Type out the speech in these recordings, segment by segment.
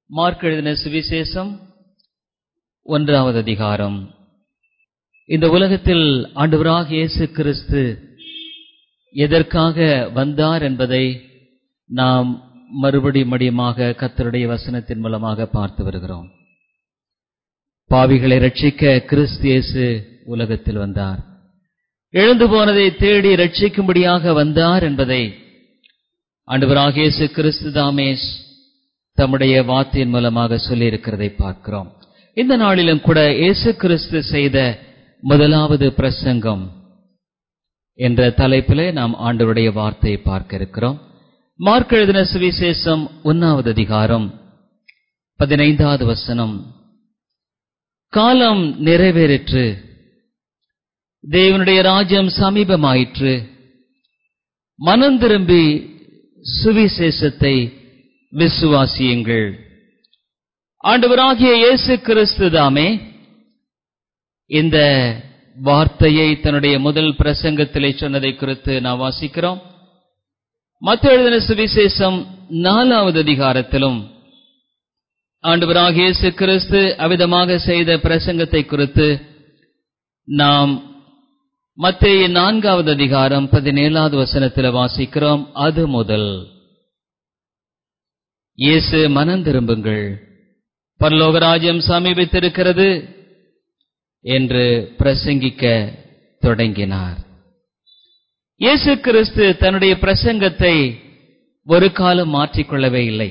mark எழுதின சுவிசேஷம் ஒன்றாவது அதிகாரம் இந்த உலகத்தில் ஆண்டவராக இயேசு கிறிஸ்து எதற்காக வந்தார் என்பதை நாம் மறுபடி மடியமாக கத்தருடைய வசனத்தின் மூலமாக பார்த்து வருகிறோம் பாவிகளை ரட்சிக்க கிறிஸ்து இயேசு உலகத்தில் வந்தார் எழுந்து போனதை தேடி ரட்சிக்கும்படியாக வந்தார் என்பதை ஆண்டவராக இயேசு கிறிஸ்து தாமே தம்முடைய வார்த்தையின் மூலமாக சொல்லியிருக்கிறதை பார்க்கிறோம் இந்த நாளிலும் கூட இயேசு கிறிஸ்து செய்த முதலாவது பிரசங்கம் என்ற தலைப்பிலே நாம் ஆண்டவருடைய வார்த்தையை பார்க்க இருக்கிறோம் மார்க் எழுதின சுவிசேஷம் ஒன்னாவது அதிகாரம் பதினைந்தாவது வசனம் காலம் நிறைவேறிற்று தேவனுடைய ராஜ்யம் சமீபமாயிற்று மனம் திரும்பி சுவிசேஷத்தை விசுவாசியுங்கள் ஆண்டவராகிய இயேசு கிறிஸ்து தாமே இந்த வார்த்தையை தன்னுடைய முதல் பிரசங்கத்திலே சொன்னதை குறித்து நாம் வாசிக்கிறோம் மத்த எழுதின சுவிசேஷம் நாலாவது அதிகாரத்திலும் ஆண்டவராக இயேசு கிறிஸ்து அவிதமாக செய்த பிரசங்கத்தை குறித்து நாம் மத்திய நான்காவது அதிகாரம் பதினேழாவது வசனத்தில் வாசிக்கிறோம் அது முதல் இயேசு மனம் திரும்புங்கள் பரலோகராஜ்யம் சமீபித்திருக்கிறது என்று பிரசங்கிக்க தொடங்கினார் இயேசு கிறிஸ்து தன்னுடைய பிரசங்கத்தை ஒரு காலம் மாற்றிக்கொள்ளவே இல்லை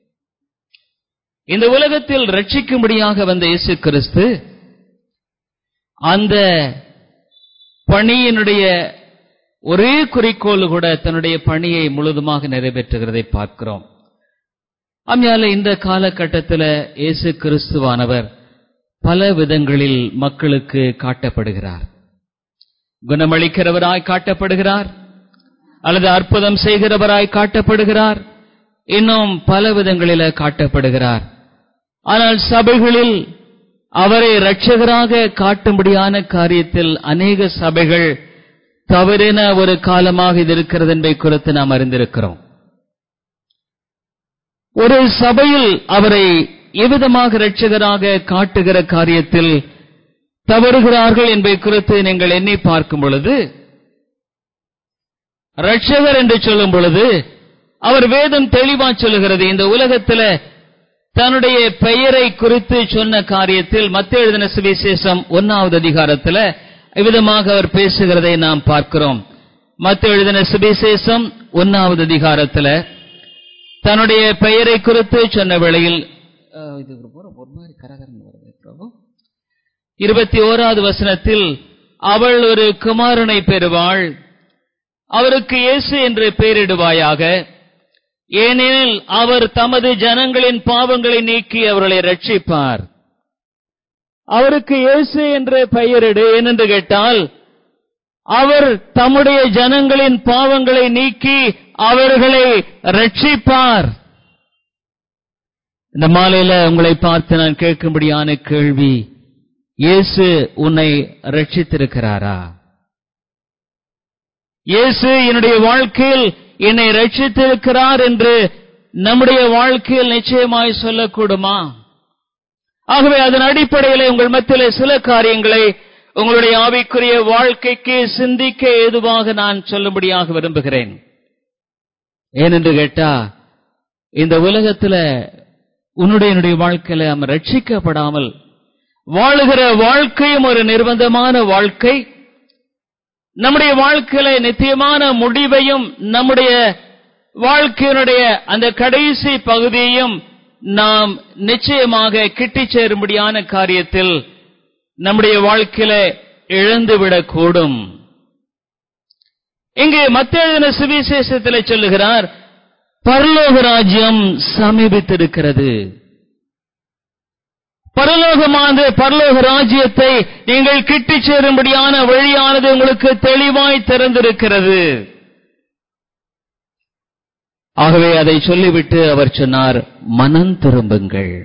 இந்த உலகத்தில் ரட்சிக்கும்படியாக வந்த இயேசு கிறிஸ்து அந்த பணியினுடைய ஒரே குறிக்கோள் கூட தன்னுடைய பணியை முழுதுமாக நிறைவேற்றுகிறதை பார்க்கிறோம் அம்மையால இந்த காலகட்டத்தில் இயேசு கிறிஸ்துவானவர் பல விதங்களில் மக்களுக்கு காட்டப்படுகிறார் குணமளிக்கிறவராய் காட்டப்படுகிறார் அல்லது அற்புதம் செய்கிறவராய் காட்டப்படுகிறார் இன்னும் பல விதங்களில காட்டப்படுகிறார் ஆனால் சபைகளில் அவரை இரட்சகராக காட்டும்படியான காரியத்தில் அநேக சபைகள் தவறின ஒரு காலமாக இது இருக்கிறது என்பதை குறித்து நாம் அறிந்திருக்கிறோம் ஒரு சபையில் அவரை எவ்விதமாக இரட்சகராக காட்டுகிற காரியத்தில் தவறுகிறார்கள் என்பதை குறித்து நீங்கள் எண்ணி பார்க்கும் பொழுது ரட்சகர் என்று சொல்லும் பொழுது அவர் வேதம் தெளிவா சொல்லுகிறது இந்த உலகத்தில் தன்னுடைய பெயரை குறித்து சொன்ன காரியத்தில் மத்திய எழுதின சுவிசேஷம் ஒன்னாவது அதிகாரத்தில் இவ்விதமாக அவர் பேசுகிறதை நாம் பார்க்கிறோம் மத்திய எழுதின சுவிசேஷம் ஒன்னாவது அதிகாரத்தில் தன்னுடைய பெயரை குறித்து சொன்ன வேளையில் இது ஒரு மாதிரி கரகரன் வருது பிரபு இருபத்தி ஓராவது வசனத்தில் அவள் ஒரு குமாரனை பெறுவாள் அவருக்கு இயேசு என்று பெயரிடுவாயாக ஏனெனில் அவர் தமது ஜனங்களின் பாவங்களை நீக்கி அவர்களை ரட்சிப்பார் அவருக்கு இயேசு என்று பெயரிடு ஏனென்று கேட்டால் அவர் தம்முடைய ஜனங்களின் பாவங்களை நீக்கி அவர்களை ரட்சிப்பார் இந்த மாலையில உங்களை பார்த்து நான் கேட்கும்படியான கேள்வி இயேசு உன்னை ரட்சித்திருக்கிறாரா இயேசு என்னுடைய வாழ்க்கையில் என்னை ரட்சித்திருக்கிறார் என்று நம்முடைய வாழ்க்கையில் நிச்சயமாய் சொல்லக்கூடுமா ஆகவே அதன் அடிப்படையில் உங்கள் மத்தியில் சில காரியங்களை உங்களுடைய ஆவிக்குரிய வாழ்க்கைக்கு சிந்திக்க ஏதுவாக நான் சொல்லும்படியாக விரும்புகிறேன் ஏனென்று கேட்டா இந்த உலகத்துல உன்னுடைய என்னுடைய வாழ்க்கையில நம்ம ரட்சிக்கப்படாமல் வாழுகிற வாழ்க்கையும் ஒரு நிர்பந்தமான வாழ்க்கை நம்முடைய வாழ்க்கையில நித்தியமான முடிவையும் நம்முடைய வாழ்க்கையினுடைய அந்த கடைசி பகுதியையும் நாம் நிச்சயமாக கிட்டி சேரும்படியான காரியத்தில் நம்முடைய வாழ்க்கையில இழந்துவிடக்கூடும் இங்கே மத்திய சுவிசேஷத்தில் சொல்லுகிறார் பரலோக ராஜ்யம் சமீபித்திருக்கிறது பரலோகமானது பரலோக ராஜ்யத்தை நீங்கள் கிட்டி சேரும்படியான வழியானது உங்களுக்கு தெளிவாய் திறந்திருக்கிறது ஆகவே அதை சொல்லிவிட்டு அவர் சொன்னார் மனம் திரும்புங்கள்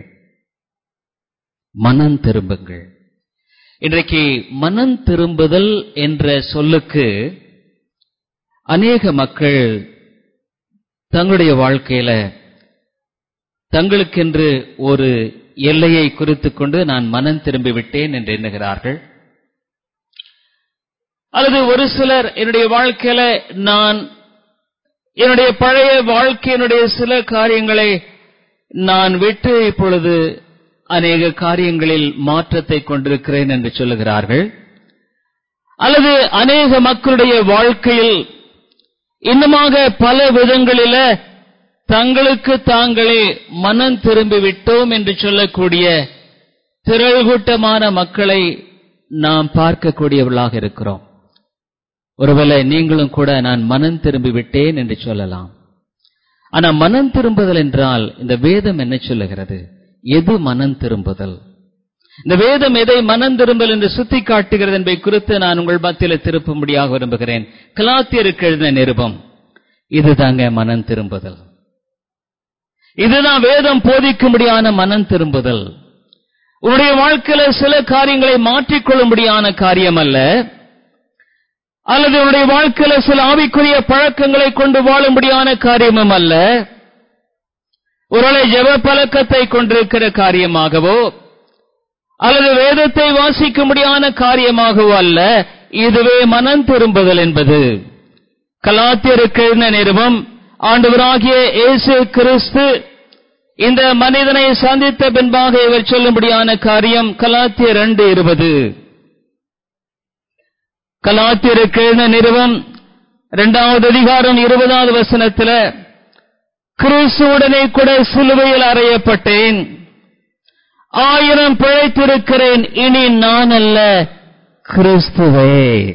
மனம் திரும்புங்கள் இன்றைக்கு மனம் திரும்புதல் என்ற சொல்லுக்கு அநேக மக்கள் தங்களுடைய வாழ்க்கையில தங்களுக்கென்று ஒரு எல்லையை குறித்துக் கொண்டு நான் மனம் திரும்பி விட்டேன் என்று எண்ணுகிறார்கள் அல்லது ஒரு சிலர் என்னுடைய வாழ்க்கையில நான் என்னுடைய பழைய வாழ்க்கையினுடைய சில காரியங்களை நான் விட்டு இப்பொழுது அநேக காரியங்களில் மாற்றத்தை கொண்டிருக்கிறேன் என்று சொல்லுகிறார்கள் அல்லது அநேக மக்களுடைய வாழ்க்கையில் இன்னுமாக பல விதங்களில தங்களுக்கு தாங்களே மனம் திரும்பி விட்டோம் என்று சொல்லக்கூடிய திரள்கூட்டமான மக்களை நாம் பார்க்கக்கூடியவர்களாக இருக்கிறோம் ஒருவேளை நீங்களும் கூட நான் மனம் திரும்பி விட்டேன் என்று சொல்லலாம் ஆனா மனம் திரும்புதல் என்றால் இந்த வேதம் என்ன சொல்லுகிறது எது மனம் திரும்புதல் இந்த வேதம் எதை மனம் திரும்பல் என்று சுத்தி காட்டுகிறது என்பதை குறித்து நான் உங்கள் மத்தியில் திருப்பும்படியாக விரும்புகிறேன் கலாத்தியருக்கு எழுதின நிருபம் இதுதாங்க மனம் திரும்புதல் இதுதான் வேதம் போதிக்கும்படியான மனம் திரும்புதல் உன்னுடைய வாழ்க்கையில சில காரியங்களை மாற்றிக்கொள்ளும்படியான காரியம் அல்ல அல்லது உன்னுடைய வாழ்க்கையில சில ஆவிக்குரிய பழக்கங்களை கொண்டு வாழும்படியான காரியமும் அல்ல ஒருவேளை ஜெப பழக்கத்தை கொண்டிருக்கிற காரியமாகவோ அல்லது வேதத்தை வாசிக்கும்படியான காரியமாகவோ அல்ல இதுவே மனம் திரும்புதல் என்பது கலாத்தியருக்கு எழுதின நிறுவம் ஆண்டவராகிய இயேசு கிறிஸ்து இந்த மனிதனை சந்தித்த பின்பாக இவர் சொல்லும்படியான காரியம் கலாத்திய ரெண்டு இருபது கலாத்தியருக்கு எழுதின நிறுவம் இரண்டாவது அதிகாரம் இருபதாவது வசனத்துல கிறிஸ்துவுடனே கூட சிலுவையில் அறையப்பட்டேன் ஆயிரம் பிழைத்திருக்கிறேன் இனி நான் அல்ல கிறிஸ்துவே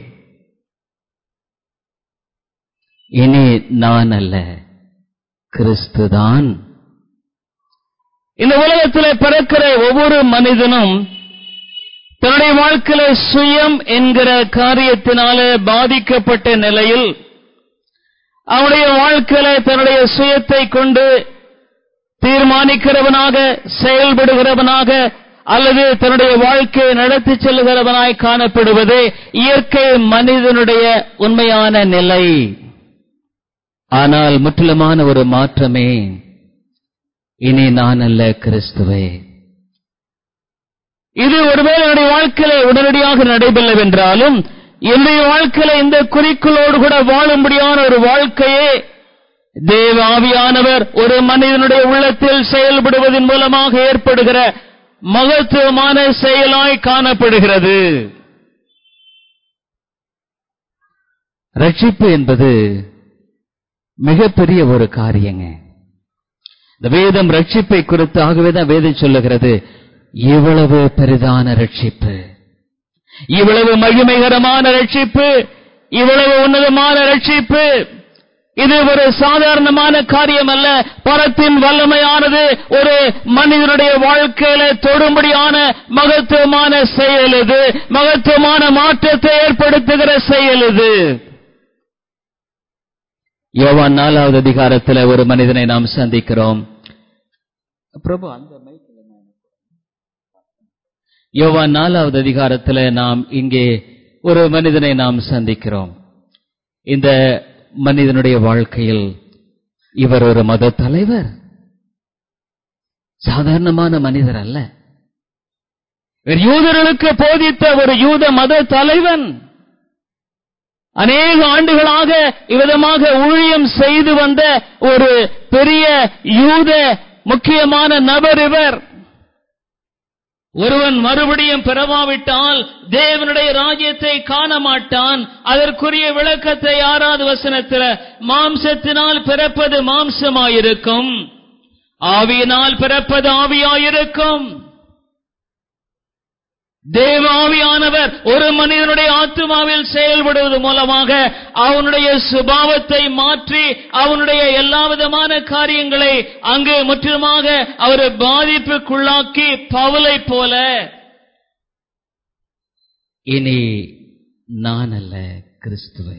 இனி நான் அல்ல கிறிஸ்துதான் இந்த உலகத்தில் பிறக்கிற ஒவ்வொரு மனிதனும் தன்னுடைய வாழ்க்கையில சுயம் என்கிற காரியத்தினால பாதிக்கப்பட்ட நிலையில் அவனுடைய வாழ்க்கையில தன்னுடைய சுயத்தை கொண்டு தீர்மானிக்கிறவனாக செயல்படுகிறவனாக அல்லது தன்னுடைய வாழ்க்கையை நடத்தி செல்லுகிறவனாய் காணப்படுவது இயற்கை மனிதனுடைய உண்மையான நிலை ஆனால் முற்றிலுமான ஒரு மாற்றமே இனி நான் அல்ல கிறிஸ்துவே இது ஒருவேளை என்னுடைய வாழ்க்கையில உடனடியாக நடைபெறவென்றாலும் என்னுடைய வாழ்க்கையில இந்த குறிக்கோளோடு கூட வாழும்படியான ஒரு வாழ்க்கையே தேவ ஆவியானவர் ஒரு மனிதனுடைய உள்ளத்தில் செயல்படுவதன் மூலமாக ஏற்படுகிற மகத்துவமான செயலாய் காணப்படுகிறது ரட்சிப்பு என்பது மிகப்பெரிய ஒரு காரியங்க இந்த வேதம் ரட்சிப்பை குறித்து ஆகவேதான் வேதம் சொல்லுகிறது இவ்வளவு பெரிதான ரட்சிப்பு இவ்வளவு மகிமைகரமான ரட்சிப்பு இவ்வளவு உன்னதமான ரட்சிப்பு இது ஒரு சாதாரணமான காரியம் அல்ல பரத்தின் வல்லமையானது ஒரு மனிதனுடைய வாழ்க்கையில தொடும்படியான மகத்துவமான செயல் இது மகத்துவமான மாற்றத்தை ஏற்படுத்துகிற செயல் இது யோவான் நாலாவது அதிகாரத்தில் ஒரு மனிதனை நாம் சந்திக்கிறோம் பிரபு அந்த யோவான் நாலாவது அதிகாரத்தில் நாம் இங்கே ஒரு மனிதனை நாம் சந்திக்கிறோம் இந்த மனிதனுடைய வாழ்க்கையில் இவர் ஒரு மத தலைவர் சாதாரணமான மனிதர் அல்ல இவர் யூதர்களுக்கு போதித்த ஒரு யூத மத தலைவன் அநேக ஆண்டுகளாக இவ்விதமாக ஊழியம் செய்து வந்த ஒரு பெரிய யூத முக்கியமான நபர் இவர் ஒருவன் மறுபடியும் பெறவாவிட்டால் தேவனுடைய ராஜ்யத்தை காண மாட்டான் அதற்குரிய விளக்கத்தை ஆறாவது வசனத்தில் மாம்சத்தினால் பிறப்பது மாம்சமாயிருக்கும் ஆவியினால் பிறப்பது ஆவியாயிருக்கும் தேவாவியானவர் ஒரு மனிதனுடைய ஆத்மாவில் செயல்படுவது மூலமாக அவனுடைய சுபாவத்தை மாற்றி அவனுடைய எல்லா விதமான காரியங்களை அங்கு முற்றிலுமாக அவர் பாதிப்புக்குள்ளாக்கி பவலை போல இனி நான் அல்ல கிறிஸ்துவை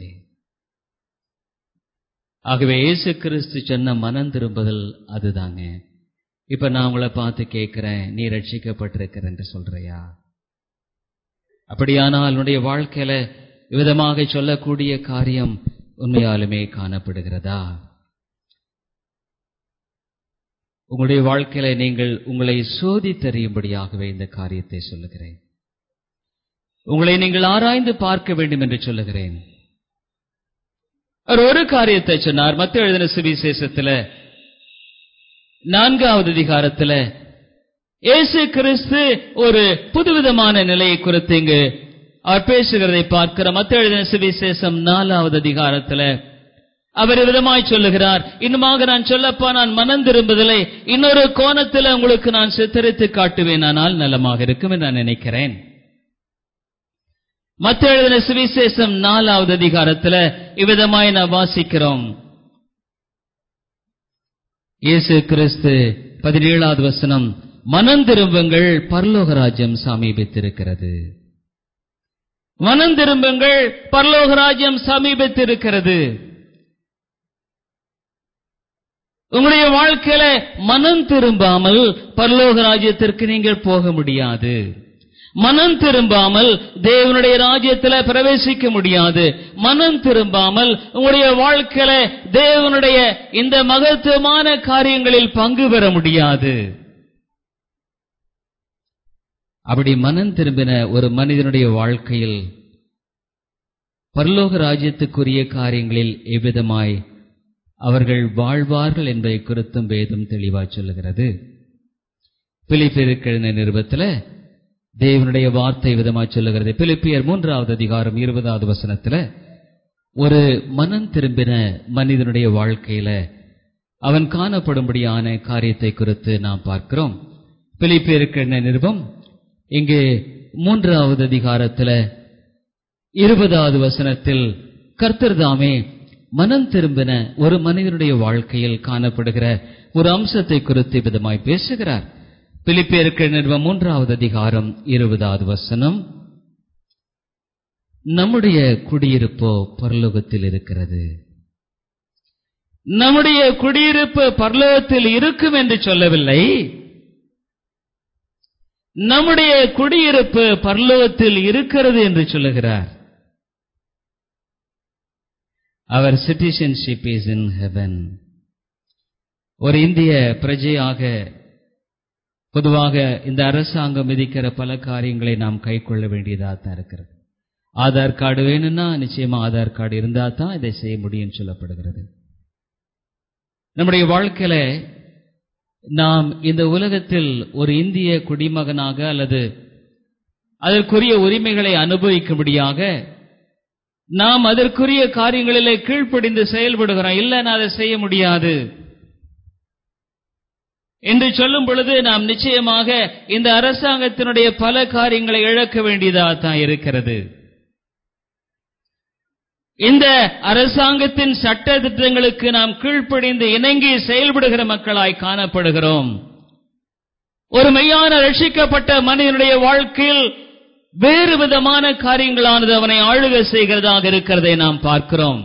ஆகவே இயேசு கிறிஸ்து சொன்ன மனம் திரும்புதல் அதுதாங்க இப்ப நான் உங்களை பார்த்து கேட்கிறேன் நீ ரட்சிக்கப்பட்டிருக்கிற என்று சொல்றியா அப்படியானால் உன்னுடைய வாழ்க்கையில விதமாக சொல்லக்கூடிய காரியம் உண்மையாலுமே காணப்படுகிறதா உங்களுடைய வாழ்க்கையில நீங்கள் உங்களை சோதித்தறியும்படியாகவே இந்த காரியத்தை சொல்லுகிறேன் உங்களை நீங்கள் ஆராய்ந்து பார்க்க வேண்டும் என்று சொல்லுகிறேன் அவர் ஒரு காரியத்தை சொன்னார் மத்த எழுதின சுவிசேஷத்துல நான்காவது அதிகாரத்துல இயேசு கிறிஸ்து ஒரு புதுவிதமான நிலையை குறித்து இங்கு அவர் பேசுகிறதை பார்க்கிற மத்த எழுதின சுவிசேஷம் நாலாவது அதிகாரத்துல அவர் விதமாய் சொல்லுகிறார் இன்னுமாக நான் சொல்லப்பா நான் மனம் திரும்புதலை இன்னொரு கோணத்துல உங்களுக்கு நான் சித்தரித்து காட்டுவேன் ஆனால் நலமாக இருக்கும் என்று நான் நினைக்கிறேன் மத்த எழுதின சுவிசேஷம் நாலாவது அதிகாரத்துல இவ்விதமாய் நான் வாசிக்கிறோம் இயேசு கிறிஸ்து பதினேழாவது வசனம் மனம் திரும்புங்கள் பரலோக ராஜ்யம் சமீபித்திருக்கிறது மனம் திரும்புங்கள் பரலோக ராஜ்யம் சமீபித்திருக்கிறது உங்களுடைய வாழ்க்கையில மனம் திரும்பாமல் பரலோக ராஜ்யத்திற்கு நீங்கள் போக முடியாது மனம் திரும்பாமல் தேவனுடைய ராஜ்யத்துல பிரவேசிக்க முடியாது மனம் திரும்பாமல் உங்களுடைய வாழ்க்கையில தேவனுடைய இந்த மகத்துவமான காரியங்களில் பங்கு பெற முடியாது அப்படி மனம் திரும்பின ஒரு மனிதனுடைய வாழ்க்கையில் பரலோக ராஜ்யத்துக்குரிய காரியங்களில் எவ்விதமாய் அவர்கள் வாழ்வார்கள் என்பதை குறித்தும் வேதம் தெளிவாய் சொல்லுகிறது பிலிப்பியருக்கு நிருபத்தில் தேவனுடைய வார்த்தை விதமாய் சொல்லுகிறது பிலிப்பியர் மூன்றாவது அதிகாரம் இருபதாவது வசனத்துல ஒரு மனம் திரும்பின மனிதனுடைய வாழ்க்கையில அவன் காணப்படும்படியான காரியத்தை குறித்து நாம் பார்க்கிறோம் பிலிப்பியருக்கு நிருபம் இங்கே மூன்றாவது அதிகாரத்துல இருபதாவது வசனத்தில் கர்த்தர் தாமே மனம் திரும்பின ஒரு மனிதனுடைய வாழ்க்கையில் காணப்படுகிற ஒரு அம்சத்தை குறித்து விதமாய் பேசுகிறார் பிலிப்பியருக்கு நிறுவம் மூன்றாவது அதிகாரம் இருபதாவது வசனம் நம்முடைய குடியிருப்போ பரலோகத்தில் இருக்கிறது நம்முடைய குடியிருப்பு பரலோகத்தில் இருக்கும் என்று சொல்லவில்லை நம்முடைய குடியிருப்பு பரலோகத்தில் இருக்கிறது என்று சொல்லுகிறார் அவர் சிட்டிசன்ஷிப் இஸ் இன் ஹெவன் ஒரு இந்திய பிரஜையாக பொதுவாக இந்த அரசாங்கம் விதிக்கிற பல காரியங்களை நாம் கை கொள்ள வேண்டியதாக தான் இருக்கிறது ஆதார் கார்டு வேணும்னா நிச்சயமா ஆதார் கார்டு இருந்தா தான் இதை செய்ய முடியும் சொல்லப்படுகிறது நம்முடைய வாழ்க்கையில நாம் இந்த உலகத்தில் ஒரு இந்திய குடிமகனாக அல்லது அதற்குரிய உரிமைகளை அனுபவிக்கும்படியாக நாம் அதற்குரிய காரியங்களிலே கீழ்ப்படிந்து செயல்படுகிறோம் இல்லை நான் அதை செய்ய முடியாது என்று சொல்லும் பொழுது நாம் நிச்சயமாக இந்த அரசாங்கத்தினுடைய பல காரியங்களை இழக்க வேண்டியதாக தான் இருக்கிறது இந்த அரசாங்கத்தின் சட்ட திட்டங்களுக்கு நாம் கீழ்ப்படிந்து இணங்கி செயல்படுகிற மக்களாய் காணப்படுகிறோம் ஒரு மெய்யான ரட்சிக்கப்பட்ட மனிதனுடைய வாழ்க்கையில் வேறு விதமான காரியங்களானது அவனை ஆளுகை செய்கிறதாக இருக்கிறதை நாம் பார்க்கிறோம்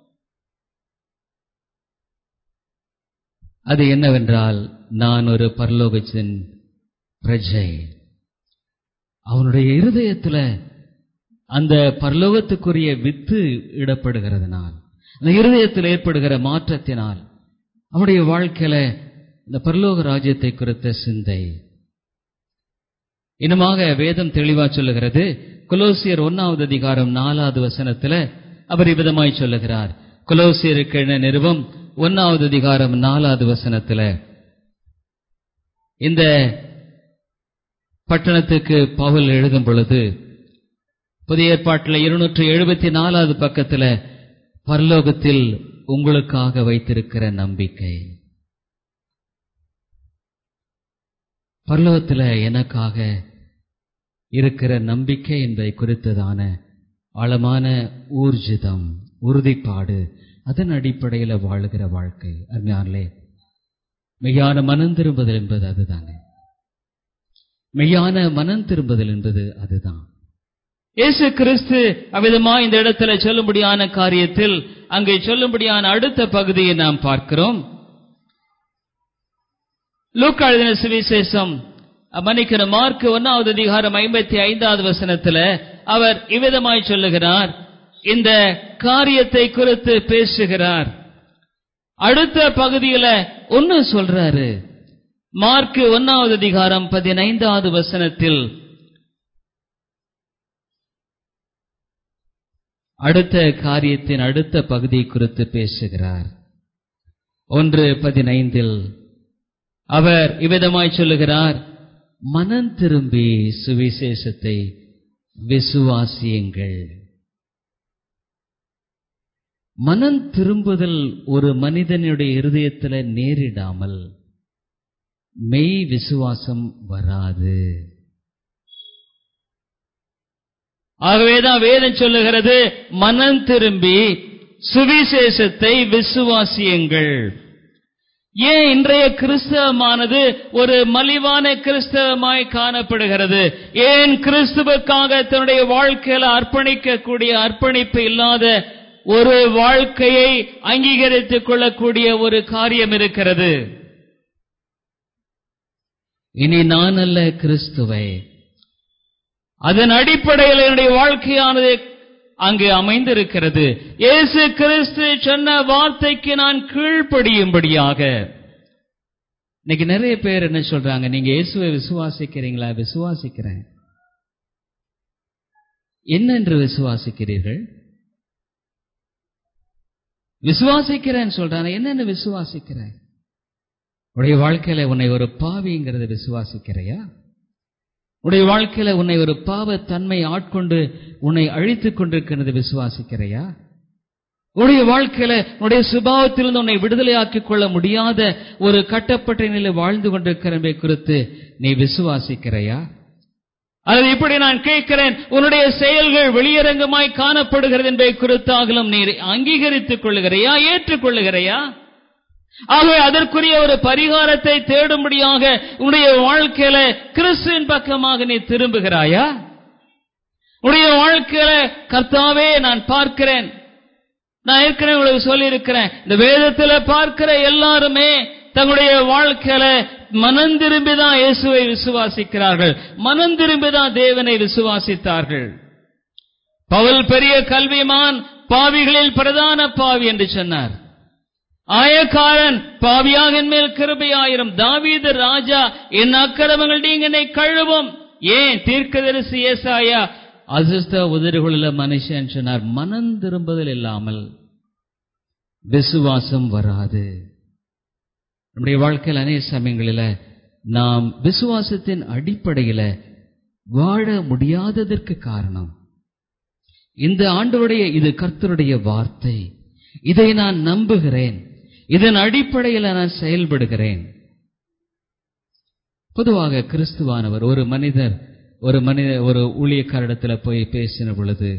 அது என்னவென்றால் நான் ஒரு பரலோகத்தின் பிரஜை அவனுடைய இருதயத்துல அந்த பரலோகத்துக்குரிய வித்து இடப்படுகிறதுனால் அந்த இருதயத்தில் ஏற்படுகிற மாற்றத்தினால் அவனுடைய வாழ்க்கையில இந்த பரலோக ராஜ்யத்தை குறித்த சிந்தை இன்னுமாக வேதம் தெளிவா சொல்லுகிறது குலோசியர் ஒன்னாவது அதிகாரம் நாலாவது வசனத்துல அவர் இவ்விதமாய் சொல்லுகிறார் குலோசியருக்கு நிறுவம் ஒன்னாவது அதிகாரம் நாலாவது வசனத்துல இந்த பட்டணத்துக்கு பவுல் எழுதும் பொழுது புதிய ஏற்பாட்டில் இருநூற்று எழுபத்தி நாலாவது பக்கத்துல பரலோகத்தில் உங்களுக்காக வைத்திருக்கிற நம்பிக்கை பரலோகத்தில் எனக்காக இருக்கிற நம்பிக்கை என்பதை குறித்ததான ஆழமான ஊர்ஜிதம் உறுதிப்பாடு அதன் அடிப்படையில் வாழுகிற வாழ்க்கை அருமையானே மெய்யான மனம் திரும்புதல் என்பது அதுதாங்க மெய்யான மனம் திரும்புதல் என்பது அதுதான் இயேசு கிறிஸ்து அவ்விதமா இந்த இடத்துல சொல்லும்படியான காரியத்தில் அங்கே சொல்லும்படியான அடுத்த பகுதியை நாம் பார்க்கிறோம் லூக்கா எழுதின சுவிசேஷம் மன்னிக்கிற மார்க் ஒன்னாவது அதிகாரம் ஐம்பத்தி ஐந்தாவது வசனத்துல அவர் இவ்விதமாய் சொல்லுகிறார் இந்த காரியத்தை குறித்து பேசுகிறார் அடுத்த பகுதியில ஒன்னு சொல்றாரு மார்க்கு ஒன்னாவது அதிகாரம் பதினைந்தாவது வசனத்தில் அடுத்த காரியத்தின் அடுத்த பகுதி குறித்து பேசுகிறார் ஒன்று பதினைந்தில் அவர் இவ்விதமாய் சொல்லுகிறார் மனம் திரும்பி சுவிசேஷத்தை விசுவாசியுங்கள் மனம் திரும்புதல் ஒரு மனிதனுடைய இருதயத்தில் நேரிடாமல் மெய் விசுவாசம் வராது ஆகவேதான் வேதம் சொல்லுகிறது மனம் திரும்பி சுவிசேஷத்தை விசுவாசியுங்கள் ஏன் இன்றைய கிறிஸ்தவமானது ஒரு மலிவான கிறிஸ்தவமாய் காணப்படுகிறது ஏன் கிறிஸ்துவுக்காக தன்னுடைய வாழ்க்கையில அர்ப்பணிக்கக்கூடிய அர்ப்பணிப்பு இல்லாத ஒரு வாழ்க்கையை அங்கீகரித்துக் கொள்ளக்கூடிய ஒரு காரியம் இருக்கிறது இனி நான் அல்ல கிறிஸ்துவை அதன் அடிப்படையில் என்னுடைய வாழ்க்கையானது அங்கு அமைந்திருக்கிறது இயேசு கிறிஸ்து சொன்ன வார்த்தைக்கு நான் கீழ்ப்படியும்படியாக இன்னைக்கு நிறைய பேர் என்ன சொல்றாங்க நீங்க இயேசுவை விசுவாசிக்கிறீங்களா விசுவாசிக்கிறேன் என்னென்று விசுவாசிக்கிறீர்கள் விசுவாசிக்கிறேன்னு சொல்றாங்க என்னென்ன விசுவாசிக்கிறேன் உடைய வாழ்க்கையில உன்னை ஒரு பாவிங்கிறத விசுவாசிக்கிறையா உடைய வாழ்க்கையில உன்னை ஒரு பாவ தன்மை ஆட்கொண்டு உன்னை அழித்துக் கொண்டிருக்கிறது விசுவாசிக்கிறையா உடைய வாழ்க்கையில உன்னுடைய சுபாவத்திலிருந்து உன்னை விடுதலையாக்கிக் கொள்ள முடியாத ஒரு கட்டப்பட்ட நிலை வாழ்ந்து கொண்டிருக்கிறவை குறித்து நீ விசுவாசிக்கிறையா அல்லது இப்படி நான் கேட்கிறேன் உன்னுடைய செயல்கள் வெளியரங்கமாய் காணப்படுகிறது என்பதை குறித்தாகலும் நீ அங்கீகரித்துக் கொள்ளுகிறையா ஏற்றுக்கொள்ளுகிறையா ஆகவே அதற்குரிய ஒரு பரிகாரத்தை தேடும்படியாக உன்னுடைய வாழ்க்கையில கிறிஸ்துவின் பக்கமாக நீ திரும்புகிறாயா உன்னுடைய வாழ்க்கையில கர்த்தாவே நான் பார்க்கிறேன் நான் ஏற்கனவே உங்களுக்கு சொல்லி இருக்கிறேன் இந்த வேதத்துல பார்க்கிற எல்லாருமே தங்களுடைய வாழ்க்கையில மனம் திரும்பிதான் இயேசுவை விசுவாசிக்கிறார்கள் மனம் திரும்பிதான் தேவனை விசுவாசித்தார்கள் பவுல் பெரிய கல்விமான் பாவிகளில் பிரதான பாவி என்று சொன்னார் ஆயக்காரன் பாவியாக என் மேல் கிருபையாயிரம் தாவீது ராஜா என் அக்கிரமங்கள் நீங்க என்னை கழுவும் ஏன் தீர்க்கதரிசி ஏசாயா அசுஸ்த உதறுகளுள்ள மனுஷன் சொன்னார் மனம் திரும்புதல் இல்லாமல் விசுவாசம் வராது நம்முடைய வாழ்க்கையில் அநேக சமயங்களில் நாம் விசுவாசத்தின் அடிப்படையில் வாழ முடியாததற்கு காரணம் இந்த ஆண்டவருடைய இது கர்த்தருடைய வார்த்தை இதை நான் நம்புகிறேன் இதன் அடிப்படையில் நான் செயல்படுகிறேன் பொதுவாக கிறிஸ்துவானவர் ஒரு மனிதர் ஒரு மனித ஒரு ஊழியக்காரிடத்தில் போய் பேசின பொழுது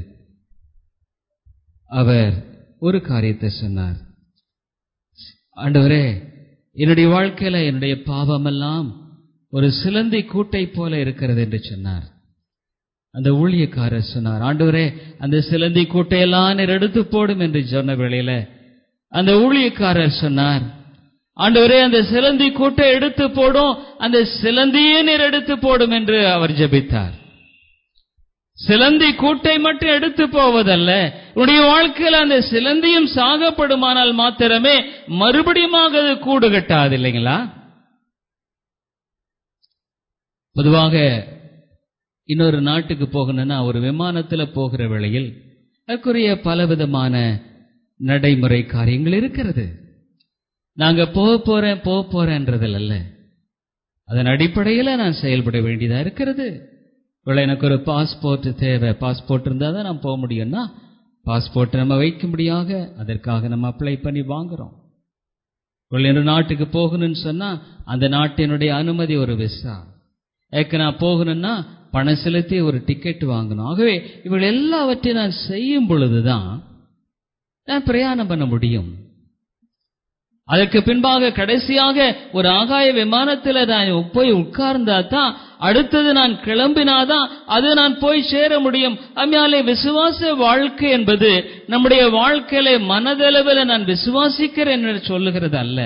அவர் ஒரு காரியத்தை சொன்னார் ஆண்டவரே என்னுடைய வாழ்க்கையில என்னுடைய பாவமெல்லாம் ஒரு சிலந்தி கூட்டை போல இருக்கிறது என்று சொன்னார் அந்த ஊழியக்காரர் சொன்னார் ஆண்டவரே அந்த சிலந்தி கூட்டையெல்லாம் நீர் எடுத்து போடும் என்று சொன்ன வேளையில அந்த ஊழியக்காரர் சொன்னார் ஆண்டவரே அந்த சிலந்தி கூட்டை எடுத்து போடும் அந்த சிலந்தியே நீர் எடுத்து போடும் என்று அவர் ஜெபித்தார் சிலந்தி கூட்டை மட்டும் எடுத்து போவதல்ல உன்னுடைய வாழ்க்கையில் அந்த சிலந்தியும் சாகப்படுமானால் மாத்திரமே மறுபடியும் அது கூடு கட்டாது இல்லைங்களா பொதுவாக இன்னொரு நாட்டுக்கு போகணும்னா ஒரு விமானத்துல போகிற வேளையில் அதற்குரிய பலவிதமான நடைமுறை காரியங்கள் இருக்கிறது நாங்க போக போறேன் போக போறேன்றதில் அல்ல அதன் அடிப்படையில் நான் செயல்பட வேண்டியதா இருக்கிறது இவ்வளவு எனக்கு ஒரு பாஸ்போர்ட் தேவை பாஸ்போர்ட் இருந்தால் தான் நான் போக முடியும்னா பாஸ்போர்ட் நம்ம வைக்கும்படியாக அதற்காக நம்ம அப்ளை பண்ணி வாங்குறோம் இவ்வளவு நாட்டுக்கு போகணும்னு சொன்னா அந்த நாட்டினுடைய அனுமதி ஒரு விசா ஏக்க நான் போகணும்னா பணம் செலுத்தி ஒரு டிக்கெட் வாங்கணும் ஆகவே இவள் எல்லாவற்றையும் நான் செய்யும் பொழுதுதான் நான் பிரயாணம் பண்ண முடியும் அதற்கு பின்பாக கடைசியாக ஒரு ஆகாய விமானத்தில் நான் போய் உட்கார்ந்தா தான் அடுத்தது நான் கிளம்பினாதான் அது நான் போய் சேர முடியும் அம்மையாலே விசுவாச வாழ்க்கை என்பது நம்முடைய வாழ்க்கையில மனதளவில் நான் விசுவாசிக்கிறேன் என்று சொல்லுகிறது அல்ல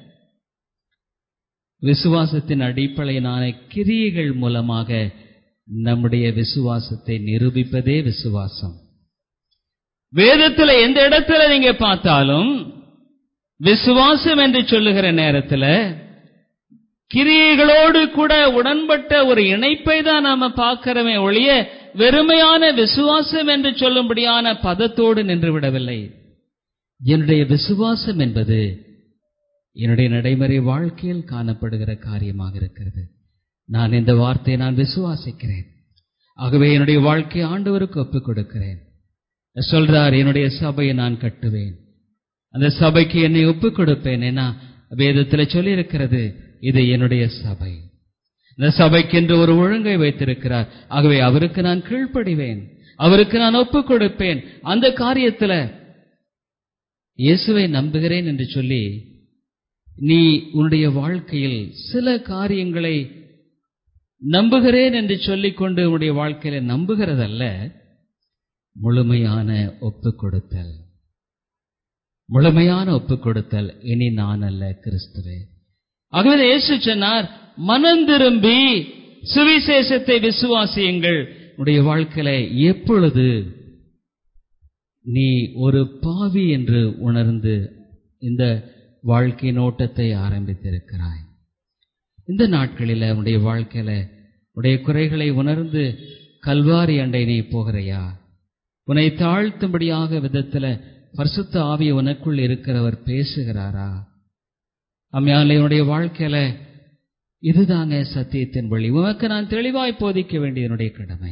விசுவாசத்தின் அடிப்படையிலான கிரியைகள் மூலமாக நம்முடைய விசுவாசத்தை நிரூபிப்பதே விசுவாசம் வேதத்தில் எந்த இடத்துல நீங்க பார்த்தாலும் விசுவாசம் என்று சொல்லுகிற நேரத்தில் கிரியைகளோடு கூட உடன்பட்ட ஒரு இணைப்பை தான் நாம பார்க்கிறோமே ஒழிய வெறுமையான விசுவாசம் என்று சொல்லும்படியான பதத்தோடு நின்று விடவில்லை என்னுடைய விசுவாசம் என்பது என்னுடைய நடைமுறை வாழ்க்கையில் காணப்படுகிற காரியமாக இருக்கிறது நான் இந்த வார்த்தையை நான் விசுவாசிக்கிறேன் ஆகவே என்னுடைய வாழ்க்கையை ஆண்டவருக்கு ஒப்புக் கொடுக்கிறேன் சொல்றார் என்னுடைய சபையை நான் கட்டுவேன் அந்த சபைக்கு என்னை ஒப்புக் கொடுப்பேன் ஏன்னா வேதத்தில் சொல்லியிருக்கிறது இது என்னுடைய சபை இந்த சபைக்கென்று ஒரு ஒழுங்கை வைத்திருக்கிறார் ஆகவே அவருக்கு நான் கீழ்ப்படிவேன் அவருக்கு நான் ஒப்புக் கொடுப்பேன் அந்த காரியத்துல இயேசுவை நம்புகிறேன் என்று சொல்லி நீ உன்னுடைய வாழ்க்கையில் சில காரியங்களை நம்புகிறேன் என்று சொல்லிக்கொண்டு உன்னுடைய வாழ்க்கையில நம்புகிறதல்ல முழுமையான ஒப்புக் கொடுத்தல் முழுமையான ஒப்புக் கொடுத்தல் இனி நான் அல்ல கிறிஸ்துவே ஆகவே இயேசு சொன்னார் மனம் திரும்பி சுவிசேஷத்தை விசுவாசியுங்கள் உடைய வாழ்க்கையில எப்பொழுது நீ ஒரு பாவி என்று உணர்ந்து இந்த வாழ்க்கை நோட்டத்தை ஆரம்பித்திருக்கிறாய் இந்த நாட்களில உன்னுடைய வாழ்க்கையில உடைய குறைகளை உணர்ந்து கல்வாரி அண்டை நீ போகிறையா உன்னை தாழ்த்தும்படியாக விதத்துல பரிசுத்த ஆவி உனக்குள் இருக்கிறவர் பேசுகிறாரா அம்மையாலே உன்னுடைய வாழ்க்கையில இதுதாங்க சத்தியத்தின் வழி உனக்கு நான் தெளிவாய் போதிக்க வேண்டிய என்னுடைய கடமை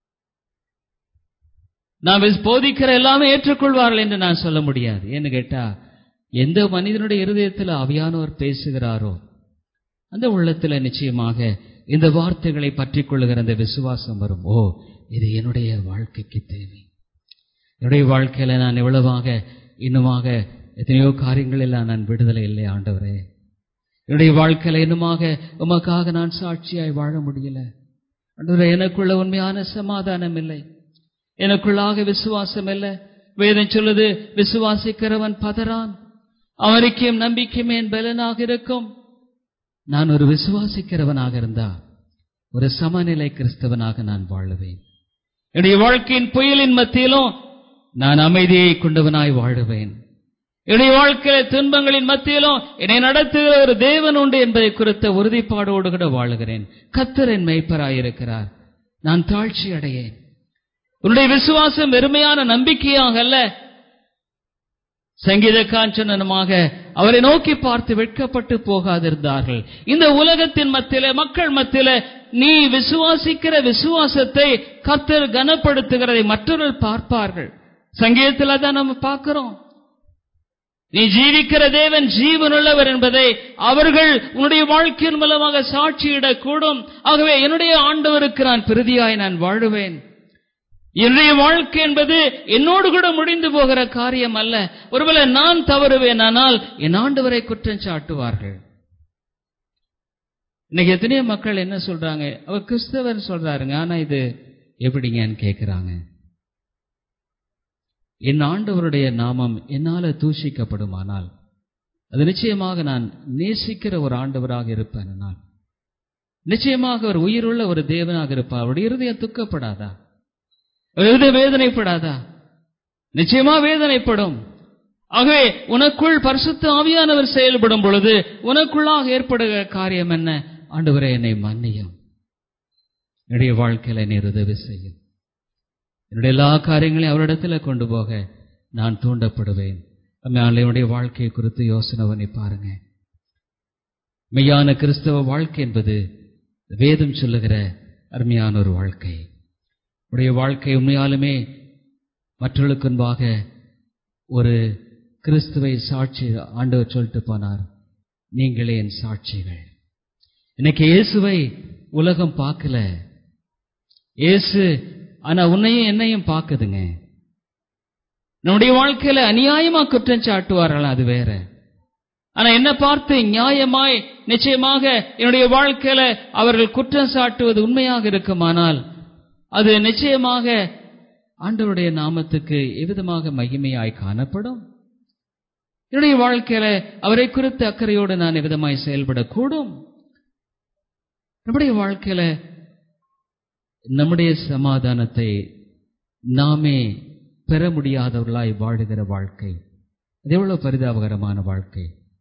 நான் போதிக்கிற எல்லாமே ஏற்றுக்கொள்வார்கள் என்று நான் சொல்ல முடியாது ஏன்னு கேட்டா எந்த மனிதனுடைய இருதயத்தில் அவியானவர் பேசுகிறாரோ அந்த உள்ளத்துல நிச்சயமாக இந்த வார்த்தைகளை பற்றி கொள்ளுகிற அந்த விசுவாசம் வரும் ஓ இது என்னுடைய வாழ்க்கைக்கு தேவை என்னுடைய வாழ்க்கையில நான் எவ்வளவாக இன்னுமாக எத்தனையோ காரியங்கள் எல்லாம் நான் விடுதலை இல்லை ஆண்டவரே என்னுடைய வாழ்க்கையில இன்னுமாக உமக்காக நான் சாட்சியாய் வாழ முடியல ஆண்டவரே எனக்குள்ள உண்மையான சமாதானம் இல்லை எனக்குள்ளாக விசுவாசம் இல்லை வேதம் சொல்லுது விசுவாசிக்கிறவன் பதறான் அவனுக்கும் நம்பிக்கையும் என் பலனாக இருக்கும் நான் ஒரு விசுவாசிக்கிறவனாக இருந்தா ஒரு சமநிலை கிறிஸ்தவனாக நான் வாழுவேன் என்னுடைய வாழ்க்கையின் புயலின் மத்தியிலும் நான் அமைதியை கொண்டவனாய் வாழுவேன் என்னுடைய வாழ்க்கையில துன்பங்களின் மத்தியிலும் என்னை நடத்துகிற ஒரு தேவன் உண்டு என்பதை குறித்த உறுதிப்பாடோடு கூட வாழுகிறேன் கத்தர் என் மெய்ப்பராயிருக்கிறார் நான் தாழ்ச்சி அடையேன் உன்னுடைய விசுவாசம் வெறுமையான நம்பிக்கையாக அல்ல சங்கீத காஞ்சனமாக அவரை நோக்கி பார்த்து வெட்கப்பட்டு போகாதிருந்தார்கள் இந்த உலகத்தின் மத்தியில மக்கள் மத்தியில நீ விசுவாசிக்கிற விசுவாசத்தை கத்தர் கனப்படுத்துகிறதை மற்றவர்கள் பார்ப்பார்கள் சங்கீதத்தில் தான் நம்ம பார்க்கிறோம் நீ ஜீவிக்கிற தேவன் ஜீவனுள்ளவர் என்பதை அவர்கள் உன்னுடைய வாழ்க்கையின் மூலமாக சாட்சியிடக்கூடும் ஆகவே என்னுடைய ஆண்டவருக்கு நான் பிரதியாய் நான் வாழுவேன் என்னுடைய வாழ்க்கை என்பது என்னோடு கூட முடிந்து போகிற காரியம் அல்ல ஒருவேளை நான் தவறுவேன் ஆனால் என் ஆண்டவரை குற்றம் சாட்டுவார்கள் இன்னைக்கு எத்தனையோ மக்கள் என்ன சொல்றாங்க அவர் கிறிஸ்தவர் சொல்றாருங்க ஆனா இது எப்படிங்கன்னு கேட்கிறாங்க என் ஆண்டவருடைய நாமம் என்னால தூஷிக்கப்படுமானால் அது நிச்சயமாக நான் நேசிக்கிற ஒரு ஆண்டவராக இருப்பேன் நான் நிச்சயமாக ஒரு உயிருள்ள ஒரு தேவனாக இருப்பார் அவருடைய இருதயம் துக்கப்படாதா இருதய வேதனைப்படாதா நிச்சயமா வேதனைப்படும் ஆகவே உனக்குள் பரிசுத்த ஆவியானவர் செயல்படும் பொழுது உனக்குள்ளாக ஏற்படுகிற காரியம் என்ன ஆண்டவரே என்னை மன்னியும் என்னுடைய வாழ்க்கையில நீர் உதவி செய்யும் என்னுடைய எல்லா காரியங்களையும் அவரிடத்துல கொண்டு போக நான் தூண்டப்படுவேன் என்னுடைய வாழ்க்கையை குறித்து யோசனை பண்ணி பாருங்க மெய்யான கிறிஸ்தவ வாழ்க்கை என்பது வேதம் சொல்லுகிற அருமையான ஒரு வாழ்க்கை உடைய வாழ்க்கை உண்மையாலுமே மற்றவர்களுக்கு முன்பாக ஒரு கிறிஸ்துவை சாட்சி ஆண்டவர் சொல்லிட்டு போனார் நீங்களே என் சாட்சிகள் இன்னைக்கு இயேசுவை உலகம் பார்க்கல இயேசு ஆனா உன்னையும் என்னையும் பார்க்குதுங்க நம்முடைய வாழ்க்கையில அநியாயமா குற்றம் சாட்டுவார்கள் அது வேற ஆனா என்ன பார்த்து நியாயமாய் நிச்சயமாக என்னுடைய வாழ்க்கையில அவர்கள் குற்றம் சாட்டுவது உண்மையாக இருக்குமானால் அது நிச்சயமாக ஆண்டவருடைய நாமத்துக்கு எவ்விதமாக மகிமையாய் காணப்படும் என்னுடைய வாழ்க்கையில அவரை குறித்து அக்கறையோடு நான் எவ்விதமாய் செயல்படக்கூடும் நம்முடைய வாழ்க்கையில நம்முடைய சமாதானத்தை நாமே பெற முடியாதவர்களாய் வாழுகிற வாழ்க்கை அது எவ்வளவு பரிதாபகரமான வாழ்க்கை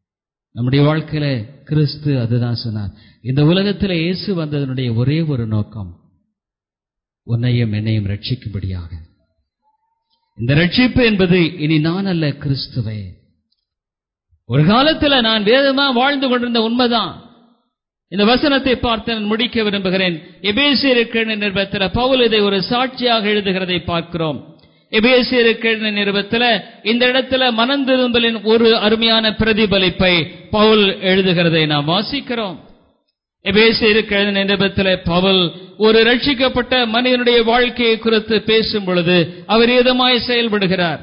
நம்முடைய வாழ்க்கையில கிறிஸ்து அதுதான் சொன்னார் இந்த உலகத்தில் இயேசு வந்ததனுடைய ஒரே ஒரு நோக்கம் உன்னையும் என்னையும் ரட்சிக்கும்படியாக இந்த ரட்சிப்பு என்பது இனி நான் அல்ல கிறிஸ்துவே ஒரு காலத்துல நான் வேதமா வாழ்ந்து கொண்டிருந்த உண்மைதான் இந்த வசனத்தை பார்த்து நான் முடிக்க விரும்புகிறேன் எபேசியருக்கு நிருபத்தில் பவுல் இதை ஒரு சாட்சியாக எழுதுகிறதை பார்க்கிறோம் எபேசியருக்கு நிருபத்தில் இந்த இடத்துல மனந்திரும்பலின் ஒரு அருமையான பிரதிபலிப்பை பவுல் எழுதுகிறதை நாம் வாசிக்கிறோம் எபேசியருக்கு நிருபத்தில் பவுல் ஒரு ரட்சிக்கப்பட்ட மனிதனுடைய வாழ்க்கையை குறித்து பேசும் பொழுது அவர் இதமாய் செயல்படுகிறார்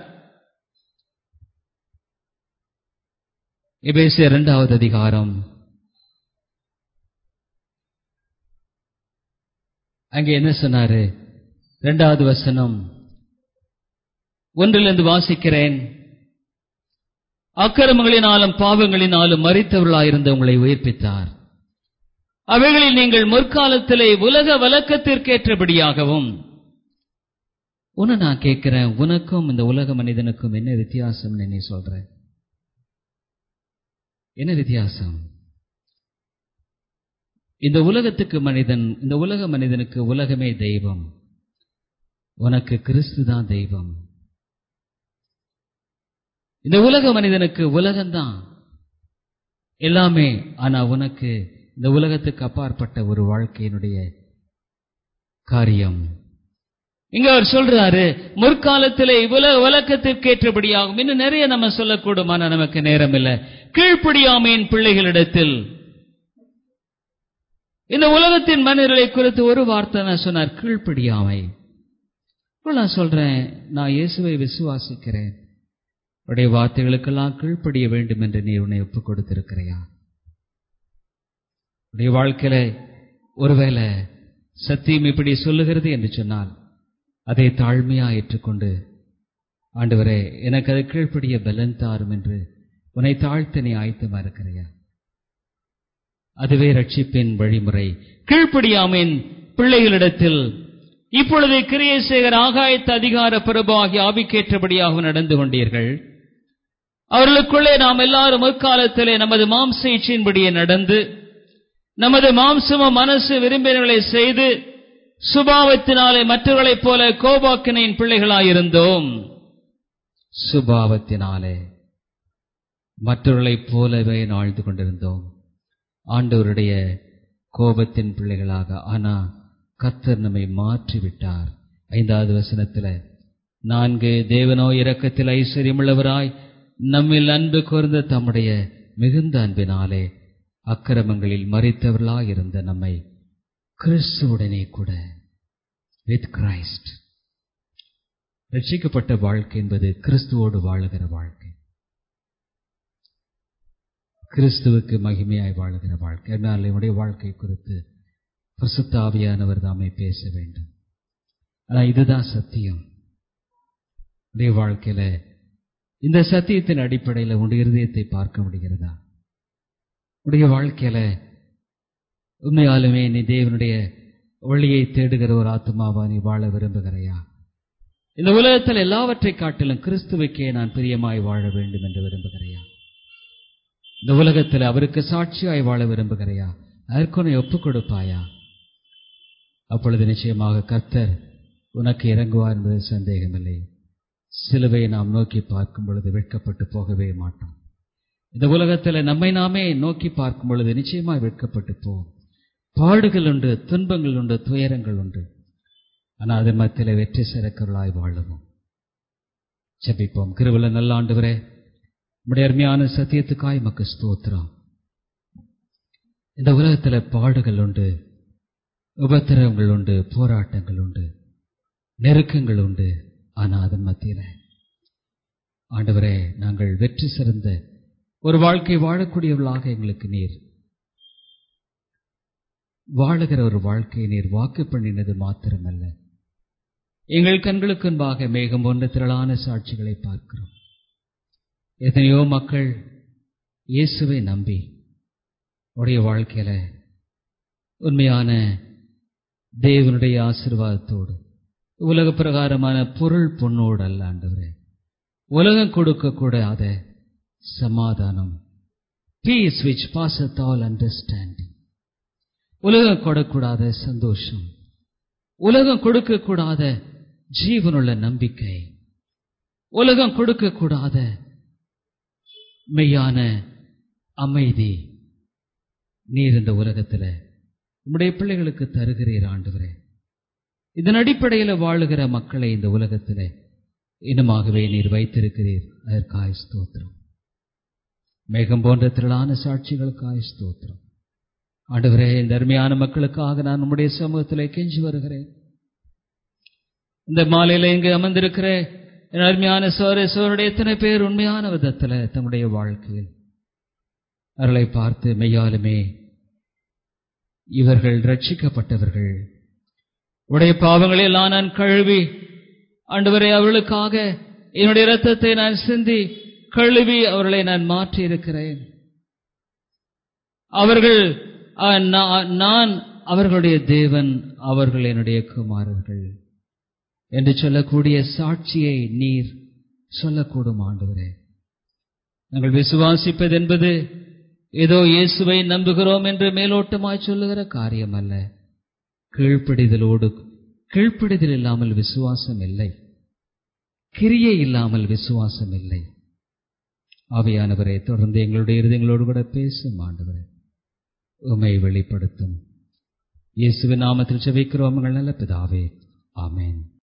எபேசிய இரண்டாவது அதிகாரம் அங்கே என்ன சொன்னாரு இரண்டாவது வசனம் ஒன்றிலிருந்து வாசிக்கிறேன் அக்கிரமங்களினாலும் பாவங்களினாலும் மறித்தவர்களாயிருந்த உங்களை உயிர்ப்பித்தார் அவைகளில் நீங்கள் முற்காலத்திலே உலக வழக்கத்திற்கேற்றபடியாகவும் உன்னை நான் கேட்கிறேன் உனக்கும் இந்த உலக மனிதனுக்கும் என்ன வித்தியாசம் நீ சொல்ற என்ன வித்தியாசம் இந்த உலகத்துக்கு மனிதன் இந்த உலக மனிதனுக்கு உலகமே தெய்வம் உனக்கு கிறிஸ்து தான் தெய்வம் இந்த உலக மனிதனுக்கு உலகம்தான் எல்லாமே ஆனா உனக்கு இந்த உலகத்துக்கு அப்பாற்பட்ட ஒரு வாழ்க்கையினுடைய காரியம் இங்க அவர் சொல்றாரு முற்காலத்திலே உலக வழக்கத்திற்கு ஏற்றபடியாகும் இன்னும் நிறைய நம்ம சொல்லக்கூடும் ஆனா நமக்கு நேரம் இல்லை கீழ்ப்படியாமையின் பிள்ளைகளிடத்தில் இந்த உலகத்தின் மனிதர்களை குறித்து ஒரு வார்த்தை நான் சொன்னார் கீழ்ப்படியாமை நான் சொல்றேன் நான் இயேசுவை விசுவாசிக்கிறேன் உடைய வார்த்தைகளுக்கெல்லாம் கீழ்ப்படிய வேண்டும் என்று நீ உன்னை ஒப்புக் கொடுத்திருக்கிறையா உடைய வாழ்க்கையில ஒருவேளை சத்தியம் இப்படி சொல்லுகிறது என்று சொன்னால் அதை தாழ்மையா ஏற்றுக்கொண்டு ஆண்டவரே எனக்கு அது கீழ்ப்படிய பலன் தாரும் என்று உன்னை தாழ்த்த நீ ஆயத்தமா இருக்கிறையா அதுவே ரட்சிப்பின் வழிமுறை கீழ்ப்படியாமின் பிள்ளைகளிடத்தில் இப்பொழுது கிரியசேகர் ஆகாயத்த அதிகார பிரபாகி ஆவிக்கேற்றபடியாக நடந்து கொண்டீர்கள் அவர்களுக்குள்ளே நாம் எல்லாரும் முற்காலத்திலே நமது மாம்ச இச்சையின்படியே நடந்து நமது மாம்சமும் மனசு விரும்பினர்களை செய்து சுபாவத்தினாலே மற்றவர்களைப் போல கோபாக்கினையின் பிள்ளைகளாயிருந்தோம் சுபாவத்தினாலே மற்றவர்களைப் போலவே வாழ்ந்து கொண்டிருந்தோம் ஆண்டவருடைய கோபத்தின் பிள்ளைகளாக ஆனா கத்தர் நம்மை மாற்றிவிட்டார் ஐந்தாவது வசனத்துல நான்கு தேவனோ இரக்கத்தில் ஐஸ்வர்யமுள்ளவராய் நம்மில் அன்பு கூர்ந்த தம்முடைய மிகுந்த அன்பினாலே அக்கிரமங்களில் மறித்தவர்களாயிருந்த நம்மை கிறிஸ்துவுடனே கூட வித் கிரைஸ்ட் ரட்சிக்கப்பட்ட வாழ்க்கை என்பது கிறிஸ்துவோடு வாழுகிற வாழ்க்கை கிறிஸ்துவுக்கு மகிமையாய் வாழுகிற வாழ்க்கை அதனால் என்னுடைய வாழ்க்கை குறித்து பிரசுத்தாவியானவர் தாமே பேச வேண்டும் ஆனா இதுதான் சத்தியம் உடைய வாழ்க்கையில இந்த சத்தியத்தின் அடிப்படையில் உடைய இருதயத்தை பார்க்க முடிகிறதா உடைய வாழ்க்கையில உண்மையாலுமே நீ தேவனுடைய ஒளியை தேடுகிற ஒரு ஆத்மாவா நீ வாழ விரும்புகிறையா இந்த உலகத்தில் எல்லாவற்றை காட்டிலும் கிறிஸ்துவுக்கே நான் பிரியமாய் வாழ வேண்டும் என்று விரும்புகிறையா இந்த உலகத்தில் அவருக்கு சாட்சியாய் வாழ விரும்புகிறையா அதற்கு நீ ஒப்புக் கொடுப்பாயா அப்பொழுது நிச்சயமாக கர்த்தர் உனக்கு இறங்குவார் என்பது சந்தேகமில்லை சிலுவையை நாம் நோக்கி பார்க்கும் பொழுது வெட்கப்பட்டு போகவே மாட்டோம் இந்த உலகத்தில் நம்மை நாமே நோக்கி பார்க்கும் பொழுது நிச்சயமாய் வெட்கப்பட்டு போவோம் பாடுகள் உண்டு துன்பங்கள் உண்டு துயரங்கள் உண்டு ஆனால் அதன் மத்தியில் வெற்றி சிறக்கருளாய் வாழவும் ஜபிப்போம் கிருவல நல்ல ஆண்டுவரே நம்முடைய அருமையான சத்தியத்துக்காய் மக்கு ஸ்தோத்திரம் இந்த உலகத்தில் பாடுகள் உண்டு உபத்திரவங்கள் உண்டு போராட்டங்கள் உண்டு நெருக்கங்கள் உண்டு ஆனால் அதன் மத்தியில் ஆண்டவரே நாங்கள் வெற்றி சிறந்த ஒரு வாழ்க்கை வாழக்கூடியவர்களாக எங்களுக்கு நீர் வாழுகிற ஒரு வாழ்க்கையை நீர் வாக்கு பண்ணினது மாத்திரமல்ல எங்கள் கண்களுக்கு முன்பாக மேகம் போன்ற திரளான சாட்சிகளை பார்க்கிறோம் எத்தனையோ மக்கள் இயேசுவை நம்பி உடைய வாழ்க்கையில உண்மையான தேவனுடைய ஆசிர்வாதத்தோடு உலக பிரகாரமான பொருள் பொண்ணோடு அல்ல ஆண்டவரே உலகம் கொடுக்க கூடாத சமாதானம் peace which passeth all understanding உலகம் கொடுக்கூடாத சந்தோஷம் உலகம் கொடுக்கக்கூடாத ஜீவனுள்ள நம்பிக்கை உலகம் கொடுக்கக்கூடாத மெய்யான அமைதி நீர் இந்த உலகத்துல உம்முடைய பிள்ளைகளுக்கு தருகிறீர் ஆண்டவரே இதன் அடிப்படையில் வாழுகிற மக்களை இந்த உலகத்திலே இன்னுமாகவே நீர் வைத்திருக்கிறீர் அதற்காய் ஸ்தோத்திரம் மேகம் போன்ற திரளான சாட்சிகளுக்காய் ஸ்தோத்திரம் ஆண்டவரே இந்த அருமையான மக்களுக்காக நான் உம்முடைய சமூகத்திலே கெஞ்சி வருகிறேன் இந்த மாலையில இங்கு அமர்ந்திருக்கிற என் அருமையான சோர சோருடைய எத்தனை பேர் உண்மையான விதத்துல தம்முடைய வாழ்க்கையில் அவர்களை பார்த்து மெய்யாலுமே இவர்கள் ரட்சிக்கப்பட்டவர்கள் உடைய பாவங்களை எல்லாம் நான் கழுவி ஆண்டவரை அவர்களுக்காக என்னுடைய இரத்தத்தை நான் சிந்தி கழுவி அவர்களை நான் மாற்றி இருக்கிறேன் அவர்கள் ஆ, நா- நான் அவர்களுடைய தேவன் அவர்கள் என்னுடைய குமாரர்கள் என்று சொல்லக்கூடிய சாட்சியை நீர் சொல்லக்கூடும் ஆண்டவரே நாங்கள் விசுவாசிப்பது என்பது ஏதோ இயேசுவை நம்புகிறோம் என்று மேலோட்டமாய் சொல்லுகிற காரியம் அல்ல கீழ்ப்படிதலோடு கீழ்ப்படிதல் இல்லாமல் விசுவாசம் இல்லை கிரியை இல்லாமல் விசுவாசம் இல்லை ஆவியானவரே தொடர்ந்து எங்களுடைய இருதயங்களோடு கூட பேசும் ஆண்டவரே உமை வெளிப்படுத்தும் இயேசுவின் நாமத்தில் செபிக்கிறோம் எங்கள் நல்ல பிதாவே ஆமென்